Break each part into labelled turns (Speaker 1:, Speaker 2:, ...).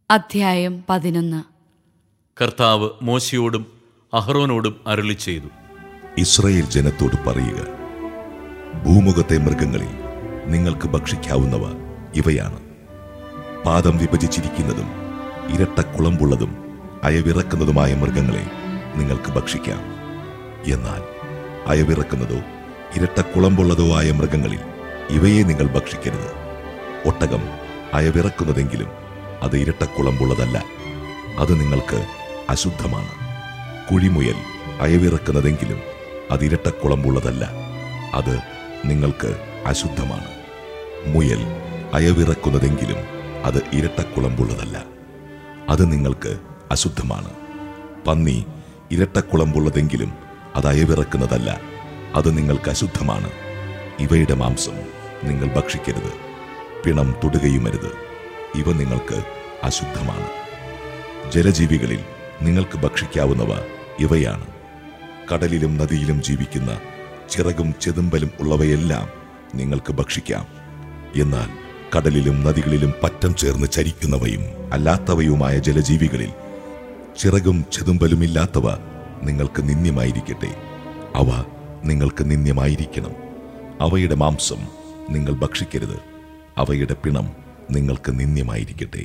Speaker 1: അധ്യായം പതിനൊന്ന്
Speaker 2: കർത്താവ് മോശയോടും അഹ്റോനോടും അരുളി ചെയ്തു
Speaker 3: ഇസ്രയേൽ ജനത്തോട് പറയുക ഭൂമുഖത്തെ മൃഗങ്ങളിൽ നിങ്ങൾക്ക് ഭക്ഷിക്കാവുന്നവ ഇവയാണ് പാദം വിഭജിച്ചിരിക്കുന്നതും ഇരട്ട കുളമ്പുള്ളതും അയവിറക്കുന്നതുമായ മൃഗങ്ങളെ നിങ്ങൾക്ക് ഭക്ഷിക്കാം എന്നാൽ അയവിറക്കുന്നതോ ഇരട്ട കുളമ്പുള്ളതോ ആയ മൃഗങ്ങളിൽ ഇവയെ നിങ്ങൾ ഭക്ഷിക്കരുത് ഒട്ടകം അയവിറക്കുന്നതെങ്കിലും അത് ഇരട്ട കുളമ്പുള്ളതല്ല അത് നിങ്ങൾക്ക് അശുദ്ധമാണ് കുഴിമുയൽ അയവിറക്കുന്നതെങ്കിലും അത് ഇരട്ടക്കുളമ്പുള്ളതല്ല അത് നിങ്ങൾക്ക് അശുദ്ധമാണ് മുയൽ അയവിറക്കുന്നതെങ്കിലും അത് ഇരട്ടക്കുളമ്പുള്ളതല്ല അത് നിങ്ങൾക്ക് അശുദ്ധമാണ് പന്നി ഇരട്ടക്കുളമ്പുള്ളതെങ്കിലും അത് അയവിറക്കുന്നതല്ല അത് നിങ്ങൾക്ക് അശുദ്ധമാണ് ഇവയുടെ മാംസം നിങ്ങൾ ഭക്ഷിക്കരുത് പിണം തൊടുകയുമരുത് ഇവ നിങ്ങൾക്ക് അശുദ്ധമാണ് ജലജീവികളിൽ നിങ്ങൾക്ക് ഭക്ഷിക്കാവുന്നവ ഇവയാണ് കടലിലും നദിയിലും ജീവിക്കുന്ന ചിറകും ചെതുമ്പലും ഉള്ളവയെല്ലാം നിങ്ങൾക്ക് ഭക്ഷിക്കാം എന്നാൽ കടലിലും നദികളിലും പറ്റം ചേർന്ന് ചരിക്കുന്നവയും അല്ലാത്തവയുമായ ജലജീവികളിൽ ചിറകും ചെതുമ്പലുമില്ലാത്തവ നിങ്ങൾക്ക് നിന്ദ്യമായിരിക്കട്ടെ അവ നിങ്ങൾക്ക് നിന്ദ്യമായിരിക്കണം അവയുടെ മാംസം നിങ്ങൾ ഭക്ഷിക്കരുത് അവയുടെ പിണം നിങ്ങൾക്ക് നിന്ദ്യമായിരിക്കട്ടെ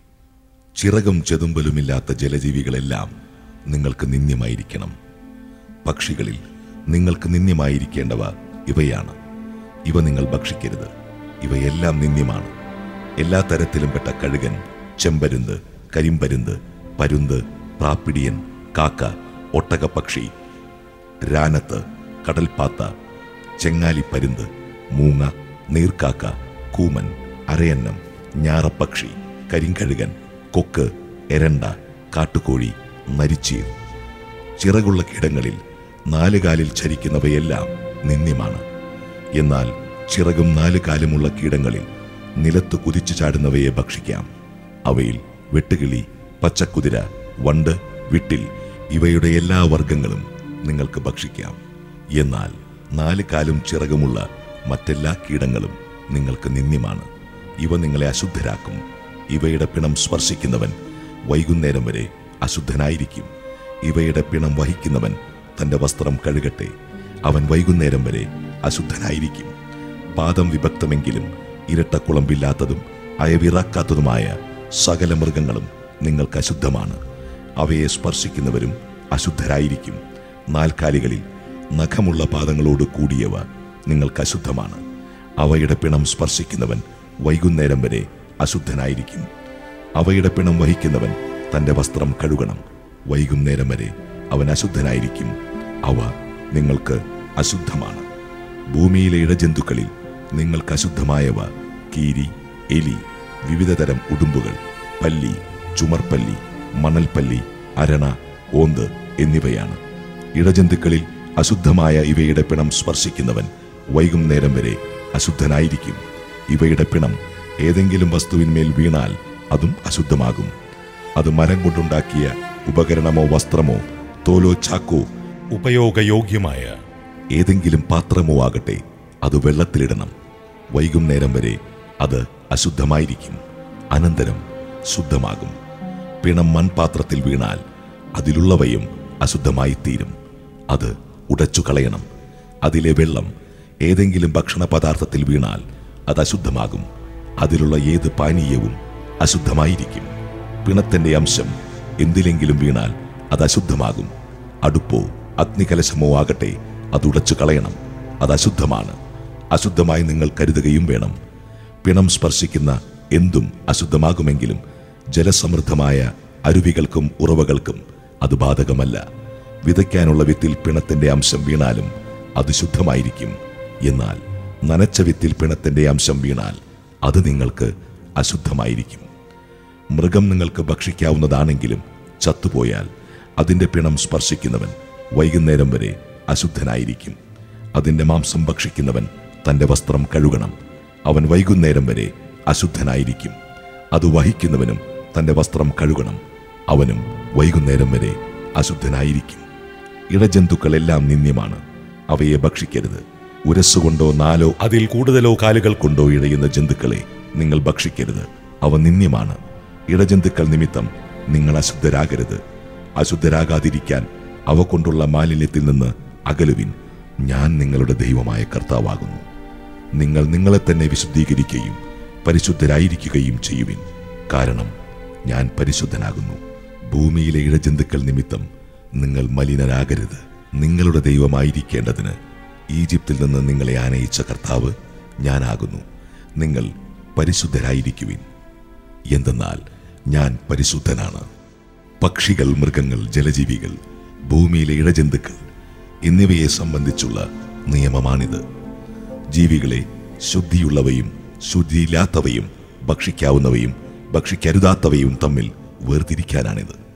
Speaker 3: ചിറകും ചെതുമ്പലുമില്ലാത്ത ജലജീവികളെല്ലാം നിങ്ങൾക്ക് നിന്ദ്യമായിരിക്കണം പക്ഷികളിൽ നിങ്ങൾക്ക് നിന്ദ്യമായിരിക്കേണ്ടവ ഇവയാണ് ഇവ നിങ്ങൾ ഭക്ഷിക്കരുത് ഇവയെല്ലാം നിന്ദ്യമാണ് എല്ലാ തരത്തിലും പെട്ട കഴുകൻ ചെമ്പരുന്ത് കരിമ്പരുന്ത് പരുന്ത് പ്രാപ്പിടിയൻ കാക്ക ഒട്ടകപ്പക്ഷി രാനത്ത് കടൽപ്പാത്ത ചെങ്ങാലിപ്പരുന്ത് മൂങ്ങ നീർക്കാക്ക കൂമൻ അരയന്നം ഞാറപ്പക്ഷി കരിങ്കഴുകൻ കൊക്ക് എരണ്ട കാട്ടുകോഴി നരിച്ചീർ ചിറകുള്ള കീടങ്ങളിൽ നാലുകാലിൽ ചരിക്കുന്നവയെല്ലാം നിന്ദ്യമാണ് എന്നാൽ ചിറകും നാല് കാലുമുള്ള കീടങ്ങളിൽ നിലത്ത് കുതിച്ചു ചാടുന്നവയെ ഭക്ഷിക്കാം അവയിൽ വെട്ടുകിളി പച്ചക്കുതിര വണ്ട് വിട്ടിൽ ഇവയുടെ എല്ലാ വർഗങ്ങളും നിങ്ങൾക്ക് ഭക്ഷിക്കാം എന്നാൽ നാല് കാലും ചിറകുമുള്ള മറ്റെല്ലാ കീടങ്ങളും നിങ്ങൾക്ക് നിന്ദ്യമാണ് ഇവ നിങ്ങളെ അശുദ്ധരാക്കും ഇവയുടെ പിണം സ്പർശിക്കുന്നവൻ വൈകുന്നേരം വരെ അശുദ്ധനായിരിക്കും ഇവയുടെ പിണം വഹിക്കുന്നവൻ തന്റെ വസ്ത്രം കഴുകട്ടെ അവൻ വൈകുന്നേരം വരെ അശുദ്ധനായിരിക്കും പാദം വിഭക്തമെങ്കിലും ഇരട്ട കുളമ്പില്ലാത്തതും അയവിറാക്കാത്തതുമായ സകല മൃഗങ്ങളും നിങ്ങൾക്ക് അശുദ്ധമാണ് അവയെ സ്പർശിക്കുന്നവരും അശുദ്ധരായിരിക്കും നാൽക്കാലികളിൽ നഖമുള്ള പാദങ്ങളോട് കൂടിയവ നിങ്ങൾക്ക് അശുദ്ധമാണ് അവയുടെ പിണം സ്പർശിക്കുന്നവൻ വൈകുന്നേരം വരെ അശുദ്ധനായിരിക്കും അവയുടെ പിണം വഹിക്കുന്നവൻ തന്റെ വസ്ത്രം കഴുകണം വൈകുന്നേരം വരെ അവൻ അശുദ്ധനായിരിക്കും അവ നിങ്ങൾക്ക് അശുദ്ധമാണ് ഭൂമിയിലെ ഇഴജന്തുക്കളിൽ നിങ്ങൾക്ക് അശുദ്ധമായവ കീരി എലി വിവിധതരം ഉടുമ്പുകൾ പല്ലി ചുമർപ്പല്ലി മണൽപ്പല്ലി അരണ ഓന്ത് എന്നിവയാണ് ഇഴജന്തുക്കളിൽ അശുദ്ധമായ ഇവയുടെ പിണം സ്പർശിക്കുന്നവൻ വൈകുന്നേരം വരെ അശുദ്ധനായിരിക്കും ഇവയുടെ പിണം ഏതെങ്കിലും വസ്തുവിന്മേൽ വീണാൽ അതും അശുദ്ധമാകും അത് മരം കൊണ്ടുണ്ടാക്കിയ ഉപകരണമോ വസ്ത്രമോ തോലോ ചാക്കോ ഉപയോഗയോഗ്യമായ ഏതെങ്കിലും പാത്രമോ ആകട്ടെ അത് വെള്ളത്തിലിടണം വൈകുന്നേരം വരെ അത് അശുദ്ധമായിരിക്കും അനന്തരം ശുദ്ധമാകും പിണം മൺപാത്രത്തിൽ വീണാൽ അതിലുള്ളവയും അശുദ്ധമായി തീരും അത് ഉടച്ചു കളയണം അതിലെ വെള്ളം ഏതെങ്കിലും ഭക്ഷണ പദാർത്ഥത്തിൽ വീണാൽ അത് അശുദ്ധമാകും അതിലുള്ള ഏത് പാനീയവും അശുദ്ധമായിരിക്കും പിണത്തിന്റെ അംശം എന്തിലെങ്കിലും വീണാൽ അത് അശുദ്ധമാകും അടുപ്പോ അഗ്നികലശമോ ആകട്ടെ അത് ഉടച്ചു കളയണം അത് അശുദ്ധമാണ് അശുദ്ധമായി നിങ്ങൾ കരുതുകയും വേണം പിണം സ്പർശിക്കുന്ന എന്തും അശുദ്ധമാകുമെങ്കിലും ജലസമൃദ്ധമായ അരുവികൾക്കും ഉറവകൾക്കും അത് ബാധകമല്ല വിതയ്ക്കാനുള്ള വിത്തിൽ പിണത്തിന്റെ അംശം വീണാലും അത് ശുദ്ധമായിരിക്കും എന്നാൽ നനച്ച വിത്തിൽ പിണത്തിന്റെ അംശം വീണാൽ അത് നിങ്ങൾക്ക് അശുദ്ധമായിരിക്കും മൃഗം നിങ്ങൾക്ക് ഭക്ഷിക്കാവുന്നതാണെങ്കിലും ചത്തുപോയാൽ അതിന്റെ പിണം സ്പർശിക്കുന്നവൻ വൈകുന്നേരം വരെ അശുദ്ധനായിരിക്കും അതിന്റെ മാംസം ഭക്ഷിക്കുന്നവൻ തന്റെ വസ്ത്രം കഴുകണം അവൻ വൈകുന്നേരം വരെ അശുദ്ധനായിരിക്കും അത് വഹിക്കുന്നവനും തന്റെ വസ്ത്രം കഴുകണം അവനും വൈകുന്നേരം വരെ അശുദ്ധനായിരിക്കും ഇടജന്തുക്കളെല്ലാം നിന്ദ്യമാണ് അവയെ ഭക്ഷിക്കരുത് ഉരസ്സുകൊണ്ടോ നാലോ അതിൽ കൂടുതലോ കാലുകൾ കൊണ്ടോ ഇഴയുന്ന ജന്തുക്കളെ നിങ്ങൾ ഭക്ഷിക്കരുത് അവ നിന്ദ്യമാണ് ഇടജന്തുക്കൾ നിമിത്തം നിങ്ങൾ അശുദ്ധരാകരുത് അശുദ്ധരാകാതിരിക്കാൻ അവ കൊണ്ടുള്ള മാലിന്യത്തിൽ നിന്ന് അകലുവിൻ ഞാൻ നിങ്ങളുടെ ദൈവമായ കർത്താവാകുന്നു നിങ്ങൾ നിങ്ങളെ തന്നെ വിശുദ്ധീകരിക്കുകയും പരിശുദ്ധരായിരിക്കുകയും ചെയ്യുവിൻ കാരണം ഞാൻ പരിശുദ്ധനാകുന്നു ഭൂമിയിലെ ഇഴജന്തുക്കൾ നിമിത്തം നിങ്ങൾ മലിനരാകരുത് നിങ്ങളുടെ ദൈവമായിരിക്കേണ്ടതിന് ഈജിപ്തിൽ നിന്ന് നിങ്ങളെ ആനയിച്ച കർത്താവ് ഞാനാകുന്നു നിങ്ങൾ പരിശുദ്ധരായിരിക്കുവിൻ എന്തെന്നാൽ ഞാൻ പരിശുദ്ധനാണ് പക്ഷികൾ മൃഗങ്ങൾ ജലജീവികൾ ഭൂമിയിലെ ഇഴജന്തുക്കൾ എന്നിവയെ സംബന്ധിച്ചുള്ള നിയമമാണിത് ജീവികളെ ശുദ്ധിയുള്ളവയും ശുദ്ധിയില്ലാത്തവയും ഭക്ഷിക്കാവുന്നവയും ഭക്ഷിക്കരുതാത്തവയും തമ്മിൽ വേർതിരിക്കാനാണിത്